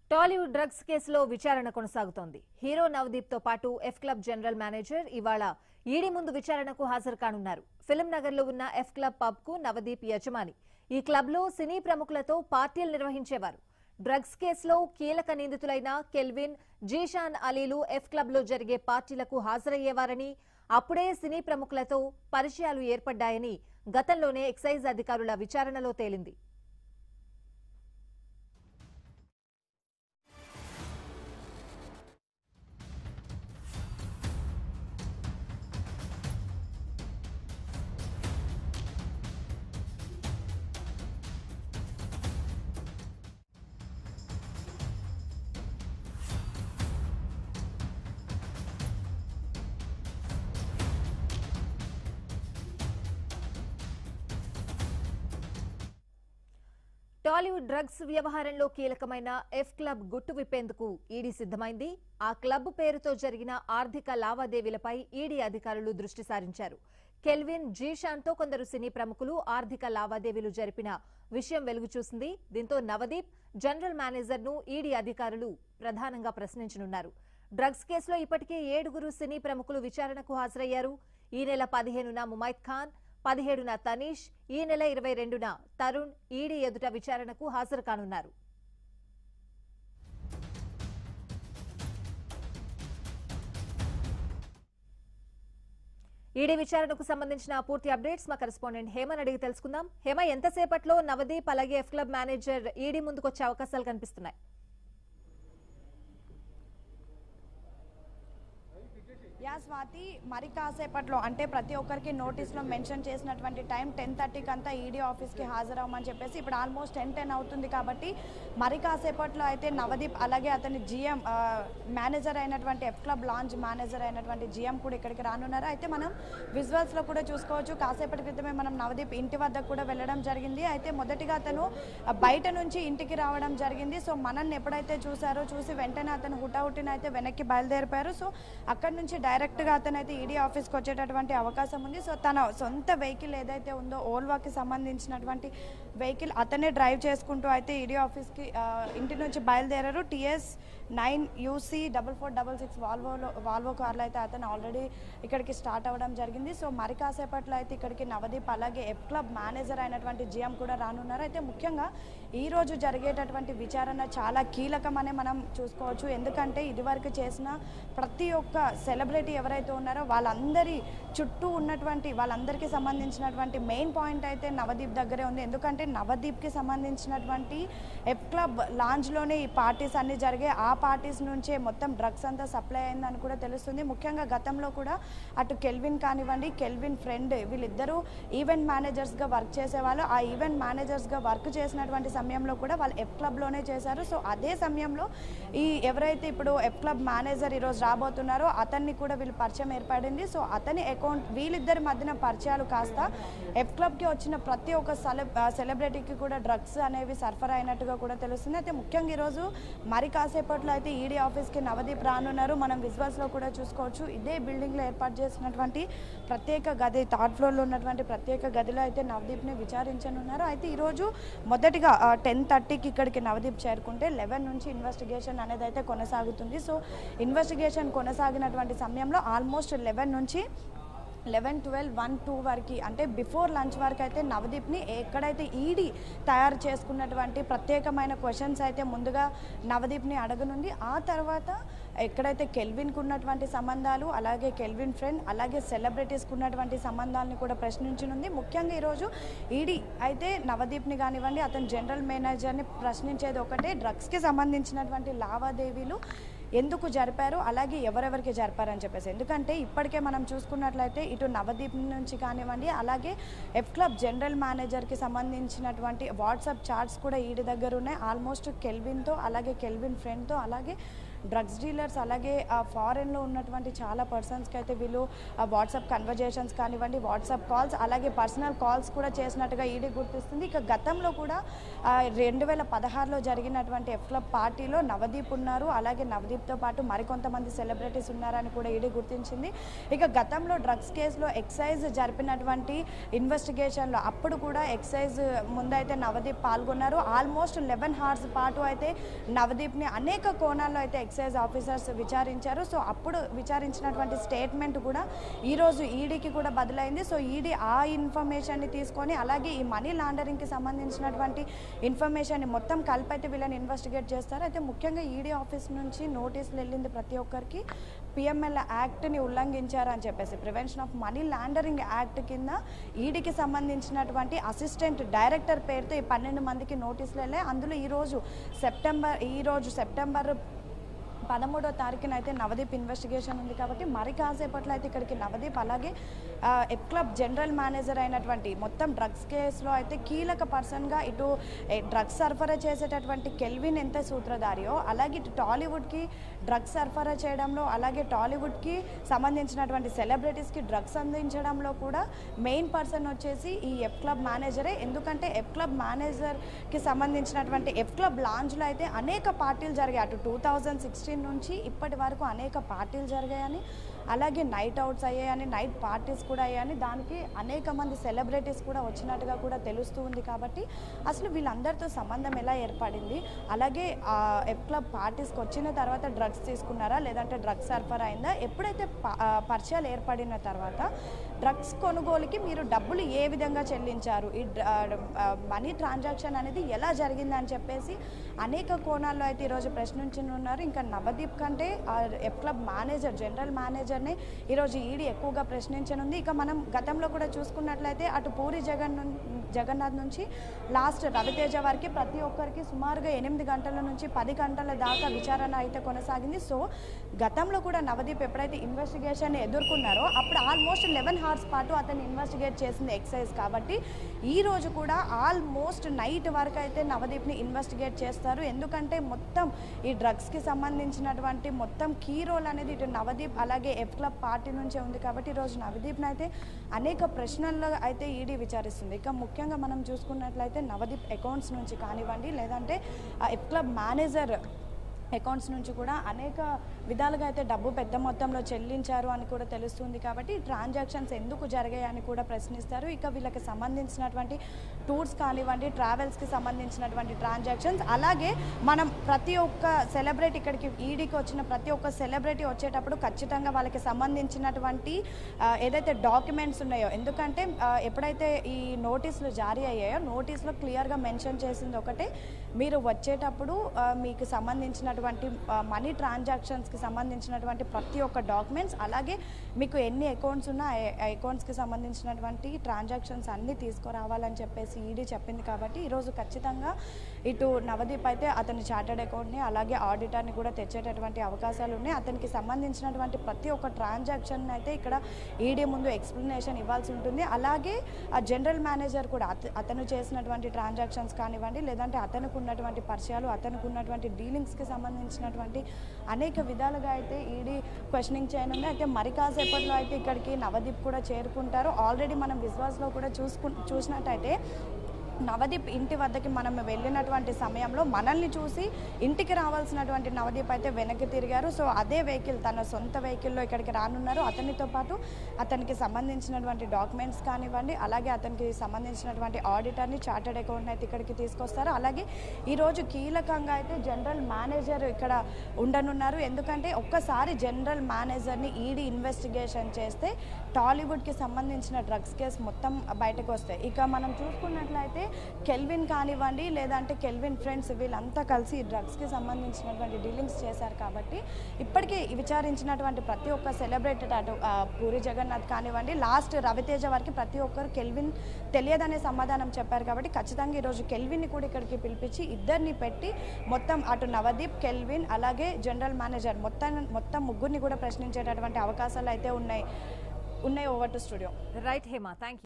Tollywood drugs కేసులో విచారణ కొనసాగుతోంది హీరో నవదీప్ తో పాటు ఎఫ్ క్లబ్ జనరల్ మేనేజర్ ఇవాళ ఈడీ ముందు విచారణకు హాజరు కానున్నారు ఫిలిం నగర్ లో ఉన్న ఎఫ్ క్లబ్ పబ్ కు నవదీప్ యజమాని ఈ క్లబ్ లో సినీ ప్రముఖులతో పార్టీలు నిర్వహించేవారు డ్రగ్స్ కేసులో కీలక నిందితులైన కెల్విన్ జీషాన్ అలీలు ఎఫ్ క్లబ్ లో జరిగే పార్టీలకు హాజరయ్యేవారని అప్పుడే సినీ ప్రముఖులతో పరిచయాలు ఏర్పడ్డాయని గతంలోనే ఎక్సైజ్ అధికారుల విచారణలో తేలింది టాలీవుడ్ డ్రగ్స్ వ్యవహారంలో కీలకమైన ఎఫ్ క్లబ్ గుట్టు విప్పేందుకు ఈడీ సిద్ధమైంది ఆ క్లబ్ పేరుతో జరిగిన ఆర్థిక లావాదేవీలపై ఈడీ అధికారులు దృష్టి సారించారు కెల్విన్ జీషాన్తో కొందరు సినీ ప్రముఖులు ఆర్థిక లావాదేవీలు జరిపిన విషయం వెలుగు చూసింది దీంతో నవదీప్ జనరల్ మేనేజర్ ను ఈడీ అధికారులు ప్రధానంగా ప్రశ్నించనున్నారు డ్రగ్స్ కేసులో ఇప్పటికే ఏడుగురు సినీ ప్రముఖులు విచారణకు హాజరయ్యారు ఈ నెల పదిహేనున ముమైత్ ఖాన్ పదిహేడున తనీష్ ఈ నెల ఇరవై రెండున తరుణ్ ఈడీ ఎదుట విచారణకు హాజరు కానున్నారు ఈడీ విచారణకు సంబంధించిన పూర్తి అప్డేట్స్ మా కరెస్పాండెంట్ హేమన్ అడిగి తెలుసుకుందాం హేమ ఎంతసేపట్లో నవదీప్ అలాగే ఎఫ్ క్లబ్ మేనేజర్ ఈడీ ముందుకు వచ్చే అవకాశాలు కనిపిస్తున్నాయి యా స్వాతి మరి కాసేపట్లో అంటే ప్రతి ఒక్కరికి నోటీస్లో మెన్షన్ చేసినటువంటి టైం టెన్ థర్టీకి అంతా ఈడీ ఆఫీస్కి హాజరవ్వమని చెప్పేసి ఇప్పుడు ఆల్మోస్ట్ టెన్ టెన్ అవుతుంది కాబట్టి మరి కాసేపట్లో అయితే నవదీప్ అలాగే అతని జిఎం మేనేజర్ అయినటువంటి ఎఫ్ క్లబ్ లాంచ్ మేనేజర్ అయినటువంటి జిఎం కూడా ఇక్కడికి రానున్నారు అయితే మనం విజువల్స్లో కూడా చూసుకోవచ్చు కాసేపటి క్రితమే మనం నవదీప్ ఇంటి వద్దకు కూడా వెళ్ళడం జరిగింది అయితే మొదటిగా అతను ఆ, బయట నుంచి ఇంటికి రావడం జరిగింది సో మనల్ని ఎప్పుడైతే చూసారో చూసి వెంటనే అతను హుటాహుటిన అయితే వెనక్కి బయలుదేరిపారు సో అక్కడ నుంచి డైరెక్ట్గా అతను అయితే ఈడీ ఆఫీస్కి వచ్చేటటువంటి అవకాశం ఉంది సో తన సొంత వెహికల్ ఏదైతే ఉందో ఓల్వాకి సంబంధించినటువంటి వెహికల్ అతనే డ్రైవ్ చేసుకుంటూ అయితే ఈడీ ఆఫీస్కి ఆ, ఇంటి నుంచి బయలుదేరారు TS nine UC double four double six వాల్వోలో వాల్వో కార్లో అయితే అతను ఆల్రెడీ ఇక్కడికి స్టార్ట్ అవ్వడం జరిగింది సో మరి కాసేపట్లో అయితే ఇక్కడికి నవదీప్ అలాగే ఎఫ్ క్లబ్ మేనేజర్ అయినటువంటి జిఎం కూడా రానున్నారు అయితే ముఖ్యంగా ఈ రోజు జరిగేటటువంటి విచారణ చాలా కీలకమనే మనం చూసుకోవచ్చు ఎందుకంటే ఇదివరకు చేసిన ప్రతి ఒక్క సెలబ్రిటీ ఎవరైతే ఉన్నారో వాళ్ళందరి చుట్టూ ఉన్నటువంటి వాళ్ళందరికీ సంబంధించినటువంటి మెయిన్ పాయింట్ అయితే నవదీప్ దగ్గరే ఉంది ఎందుకంటే నవదీప్కి సంబంధించినటువంటి ఎఫ్ క్లబ్ లాంచ్లోనే ఈ పార్టీస్ అన్ని జరిగే ఆ పార్టీస్ నుంచే మొత్తం డ్రగ్స్ అంతా సప్లై అయిందని కూడా తెలుస్తుంది ముఖ్యంగా గతంలో కూడా అటు కెల్విన్ కానివ్వండి కెల్విన్ ఫ్రెండ్ వీళ్ళిద్దరూ ఈవెంట్ మేనేజర్స్గా వర్క్ చేసేవాళ్ళు ఆ ఈవెంట్ మేనేజర్స్గా వర్క్ చేసినటువంటి సమయంలో కూడా వాళ్ళు ఎఫ్ క్లబ్లోనే చేశారు సో అదే సమయంలో ఈ ఎవరైతే ఇప్పుడు ఎఫ్ క్లబ్ మేనేజర్ ఈరోజు రాబోతున్నారో అతన్ని కూడా వీళ్ళు పరిచయం ఏర్పడింది సో అతని అకౌంట్ వీళ్ళిద్దరి మధ్యన పరిచయాలు కాస్త ఎఫ్ క్లబ్కి వచ్చిన ప్రతి ఒక్క సెలబ్ సెలబ్రిటీకి కూడా డ్రగ్స్ అనేవి సరఫరా అయినట్టుగా కూడా తెలుస్తుంది అయితే ముఖ్యంగా ఈరోజు మరి కాసేపట్లో అయితే ఈడీ ఆఫీస్కి నవదీప్ రానున్నారు మనం విజువల్స్లో కూడా చూసుకోవచ్చు ఇదే బిల్డింగ్లో ఏర్పాటు చేసినటువంటి ప్రత్యేక గది థర్డ్ ఫ్లోర్లో ఉన్నటువంటి ప్రత్యేక గదిలో అయితే నవదీప్ని విచారించనున్నారు అయితే ఈరోజు మొదటిగా టెన్ థర్టీకి ఇక్కడికి నవదీప్ చేరుకుంటే లెవెన్ నుంచి ఇన్వెస్టిగేషన్ అనేది అయితే కొనసాగుతుంది సో ఇన్వెస్టిగేషన్ కొనసాగినటువంటి సమయంలో ఆల్మోస్ట్ లెవెన్ నుంచి లెవెన్ ట్వెల్వ్ వన్ టూ వరకు అంటే బిఫోర్ లంచ్ వరకు అయితే నవదీప్ని ఎక్కడైతే ఈడీ తయారు చేసుకున్నటువంటి ప్రత్యేకమైన క్వశ్చన్స్ అయితే ముందుగా నవదీప్ని అడగనుంది ఆ తర్వాత ఎక్కడైతే కెల్విన్కు ఉన్నటువంటి సంబంధాలు అలాగే కెల్విన్ ఫ్రెండ్ అలాగే సెలబ్రిటీస్కి ఉన్నటువంటి సంబంధాలని కూడా ప్రశ్నించనుంది ముఖ్యంగా ఈరోజు ఈడీ అయితే నవదీప్ని కానివ్వండి అతని జనరల్ మేనేజర్ని ప్రశ్నించేది ఒకటే డ్రగ్స్కి సంబంధించినటువంటి లావాదేవీలు ఎందుకు జరిపారు అలాగే ఎవరెవరికి జరిపారని చెప్పేసి ఎందుకంటే ఇప్పటికే మనం చూసుకున్నట్లయితే ఇటు నవదీప్ నుంచి కానివ్వండి అలాగే ఎఫ్ క్లబ్ జనరల్ మేనేజర్కి సంబంధించినటువంటి వాట్సాప్ చాట్స్ కూడా ఈడి దగ్గర ఉన్నాయి ఆల్మోస్ట్ కెల్విన్తో అలాగే కెల్విన్ ఫ్రెండ్తో అలాగే డ్రగ్స్ డీలర్స్ అలాగే ఫారెన్లో ఉన్నటువంటి చాలా పర్సన్స్కి అయితే వీళ్ళు వాట్సాప్ కన్వర్జేషన్స్ కానివ్వండి వాట్సాప్ కాల్స్ అలాగే పర్సనల్ కాల్స్ కూడా చేసినట్టుగా ఈడీ గుర్తిస్తుంది ఇక గతంలో కూడా రెండు వేల పదహారులో జరిగినటువంటి ఎఫ్ క్లబ్ పార్టీలో నవదీప్ ఉన్నారు అలాగే నవదీప్తో పాటు మరికొంతమంది సెలబ్రిటీస్ ఉన్నారని కూడా ఈడీ గుర్తించింది ఇక గతంలో డ్రగ్స్ కేసులో ఎక్సైజ్ జరిపినటువంటి ఇన్వెస్టిగేషన్లో అప్పుడు కూడా ఎక్సైజ్ ముందైతే నవదీప్ పాల్గొన్నారు ఆల్మోస్ట్ లెవెన్ హార్స్ పాటు అయితే నవదీప్ని అనేక కోణాల్లో అయితే ఎక్సైజ్ ఆఫీసర్స్ విచారించారు సో అప్పుడు విచారించినటువంటి స్టేట్మెంట్ కూడా ఈరోజు ఈడీకి కూడా బదులైంది సో ఈడీ ఆ ఇన్ఫర్మేషన్ని తీసుకొని అలాగే ఈ మనీ లాండరింగ్కి సంబంధించినటువంటి ఇన్ఫర్మేషన్ని మొత్తం కలిపి అయితే వీళ్ళని ఇన్వెస్టిగేట్ చేస్తారు అయితే ముఖ్యంగా ఈడీ ఆఫీస్ నుంచి నోటీసులు వెళ్ళింది ప్రతి ఒక్కరికి పిఎంఎల్ యాక్ట్ని ఉల్లంఘించారు అని చెప్పేసి prevention of money laundering act కింద ఈడీకి సంబంధించినటువంటి అసిస్టెంట్ డైరెక్టర్ పేరుతో ఈ పన్నెండు మందికి నోటీసులు వెళ్ళాయి అందులో ఈరోజు సెప్టెంబర్ ఈరోజు సెప్టెంబర్ పదమూడో తారీఖున అయితే నవదీప్ ఇన్వెస్టిగేషన్ ఉంది కాబట్టి మరి కాసేపట్లో అయితే ఇక్కడికి నవదీప్ అలాగే ఆ, ఎఫ్ క్లబ్ జనరల్ మేనేజర్ అయినటువంటి మొత్తం డ్రగ్స్ కేసులో అయితే కీలక పర్సన్గా ఇటు ఏ, డ్రగ్స్ సరఫరా చేసేటటువంటి కెల్విన్ ఎంత సూత్రధారియో అలాగే ఇటు టాలీవుడ్కి డ్రగ్స్ సరఫరా చేయడంలో అలాగే టాలీవుడ్కి సంబంధించినటువంటి సెలబ్రిటీస్కి డ్రగ్స్ అందించడంలో కూడా మెయిన్ పర్సన్ వచ్చేసి ఈ ఎఫ్ క్లబ్ మేనేజరే ఎందుకంటే ఎఫ్ క్లబ్ మేనేజర్కి సంబంధించినటువంటి ఎఫ్ క్లబ్ లాంజ్లో అయితే అనేక పార్టీలు జరిగాయి అటు టూ థౌజండ్ సిక్స్టీన్ నుంచి ఇప్పటి వరకు అనేక పార్టీలు జరిగాయని అలాగే నైట్ అవుట్స్ అయ్యాయని నైట్ పార్టీస్ కూడా అయ్యాయని దానికి అనేక మంది సెలబ్రిటీస్ కూడా వచ్చినట్టుగా కూడా తెలుస్తూ ఉంది కాబట్టి అసలు వీళ్ళందరితో సంబంధం ఎలా ఏర్పడింది అలాగే ఆ ఎఫ్ క్లబ్ పార్టీస్కి వచ్చిన తర్వాత డ్రగ్స్ తీసుకున్నారా లేదంటే డ్రగ్స్ సరఫరా అయిందా ఎప్పుడైతే ప- ఆ, పరిచయాలు ఏర్పడిన తర్వాత డ్రగ్స్ కొనుగోలుకి మీరు డబ్బులు ఏ విధంగా చెల్లించారు ఈ మనీ ట్రాన్సాక్షన్ అనేది ఎలా జరిగింది అని చెప్పేసి అనేక కోణాల్లో అయితే ఈరోజు ప్రశ్నించనున్నారు ఇంకా నవదీప్ కంటే ఆ ఎఫ్ క్లబ్ మేనేజర్ జనరల్ మేనేజర్ని ఈరోజు ఈడీ ఎక్కువగా ప్రశ్నించనుంది ఇక మనం గతంలో కూడా చూసుకున్నట్లయితే అటు పూరి జగన్ నుం- జగన్నాథ్ నుంచి లాస్ట్ రవితేజ వారికి ప్రతి ఒక్కరికి సుమారుగా ఎనిమిది గంటల నుంచి పది గంటల దాకా విచారణ అయితే కొనసాగింది సో గతంలో కూడా నవదీప్ ఎప్పుడైతే ఇన్వెస్టిగేషన్ ఎదుర్కొన్నారో అప్పుడు ఆల్మోస్ట్ లెవెన్ హార్స్ పాటు అతను ఇన్వెస్టిగేట్ చేసింది ఎక్సైజ్ కాబట్టి ఈ రోజు కూడా ఆల్మోస్ట్ నైట్ వరకు అయితే నవదీప్ని ఇన్వెస్టిగేట్ చేస్తారు ఎందుకంటే మొత్తం ఈ డ్రగ్స్కి సంబంధించినటువంటి మొత్తం కీ రోల్ అనేది ఇటు నవదీప్ అలాగే ఎఫ్ క్లబ్ పార్టీ నుంచే ఉంది కాబట్టి ఈరోజు నవదీప్ని అయితే అనేక ప్రశ్నల్లో అయితే ఈడీ విచారిస్తుంది ఇక ముఖ్యంగా మనం చూసుకున్నట్లయితే నవదీప్ అకౌంట్స్ నుంచి కానివ్వండి లేదంటే ఆ ఎఫ్ క్లబ్ మేనేజర్ అకౌంట్స్ నుంచి కూడా అనేక విధాలుగా అయితే డబ్బు పెద్ద మొత్తంలో చెల్లించారు అని కూడా తెలుస్తుంది కాబట్టి ట్రాన్సాక్షన్స్ ఎందుకు జరిగాయని కూడా ప్రశ్నిస్తారు ఇక వీళ్ళకి సంబంధించినటువంటి టూర్స్ కానివ్వండి ట్రావెల్స్కి సంబంధించినటువంటి ట్రాన్సాక్షన్స్ అలాగే మనం ప్రతి ఒక్క సెలబ్రిటీ ఇక్కడికి ఈడీకి వచ్చిన ప్రతి ఒక్క సెలబ్రిటీ వచ్చేటప్పుడు ఖచ్చితంగా వాళ్ళకి సంబంధించినటువంటి ఆ, ఏదైతే డాక్యుమెంట్స్ ఉన్నాయో ఎందుకంటే ఆ, ఎప్పుడైతే ఈ నోటీసులు జారీ అయ్యాయో నోటీస్లో క్లియర్గా మెన్షన్ చేసింది ఒకటే మీరు వచ్చేటప్పుడు ఆ, మీకు సంబంధించినటువంటి మనీ ట్రాన్సాక్షన్స్కి సంబంధించినటువంటి ప్రతి ఒక్క డాక్యుమెంట్స్ అలాగే మీకు ఎన్ని అకౌంట్స్ ఉన్నా ఆ అకౌంట్స్కి సంబంధించినటువంటి ట్రాన్సాక్షన్స్ అన్నీ తీసుకురావాలని చెప్పేసి ఈడీ చెప్పింది కాబట్టి ఈరోజు ఖచ్చితంగా ఇటు నవదీప్ అయితే అతని చార్టెడ్ అకౌంట్ని అలాగే ఆడిటర్ని కూడా తెచ్చేటటువంటి అవకాశాలు ఉన్నాయి అతనికి సంబంధించినటువంటి ప్రతి ఒక్క ట్రాన్సాక్షన్ అయితే ఇక్కడ ఈడీ ముందు ఎక్స్ప్లెనేషన్ ఇవ్వాల్సి ఉంటుంది అలాగే ఆ జనరల్ మేనేజర్ కూడా అత- అతను చేసినటువంటి ట్రాన్సాక్షన్స్ కానివ్వండి లేదంటే అతనికి ఉన్నటువంటి పరిచయాలు అతనికి ఉన్నటువంటి డీలింగ్స్కి సంబంధించినటువంటి అనేక విధాలుగా అయితే ఈడీ క్వశ్చనింగ్ చేయనుంది అయితే మరి కాసేపట్లో అయితే ఇక్కడికి నవదీప్ కూడా చేరుకుంటారు ఆల్రెడీ మనం విశ్వాస్లో కూడా చూసుకు చూసినట్టయితే నవదీప్ ఇంటి వద్దకి మనం వెళ్ళినటువంటి సమయంలో మనల్ని చూసి ఇంటికి రావాల్సినటువంటి నవదీప్ అయితే వెనక్కి తిరిగారు సో అదే వెహికల్ తన సొంత వెహికల్లో ఇక్కడికి రానున్నారు అతనితో పాటు అతనికి సంబంధించినటువంటి డాక్యుమెంట్స్ కానివ్వండి అలాగే అతనికి సంబంధించినటువంటి ఆడిటర్ని చార్టెడ్ అకౌంట్ని అయితే ఇక్కడికి తీసుకొస్తారు అలాగే ఈరోజు కీలకంగా అయితే జనరల్ మేనేజర్ ఇక్కడ ఉండనున్నారు ఎందుకంటే ఒక్కసారి జనరల్ మేనేజర్ని ఈడీ ఇన్వెస్టిగేషన్ చేస్తే టాలీవుడ్కి సంబంధించిన డ్రగ్స్ కేసు మొత్తం బయటకు వస్తాయి ఇక మనం చూసుకున్నట్లయితే కెల్విన్ కానివ్వండి లేదంటే కెల్విన్ ఫ్రెండ్స్ వీళ్ళంతా కలిసి ఈ డ్రగ్స్కి సంబంధించినటువంటి డీలింగ్స్ చేశారు కాబట్టి ఇప్పటికీ విచారించినటువంటి ప్రతి ఒక్క సెలబ్రిటీ అటు ఆ, పూరి జగన్నాథ్ కానివ్వండి లాస్ట్ రవితేజ వారికి ప్రతి ఒక్కరు కెల్విన్ తెలియదనే సమాధానం చెప్పారు కాబట్టి ఖచ్చితంగా ఈరోజు కెల్విన్ని కూడా ఇక్కడికి పిలిపించి ఇద్దరిని పెట్టి మొత్తం అటు నవదీప్ కెల్విన్ అలాగే జనరల్ మేనేజర్ మొత్తం మొత్తం ముగ్గురిని కూడా ప్రశ్నించేటటువంటి అవకాశాలు అయితే ఉన్నాయి ఉన్నాయి over to studio right Hema thank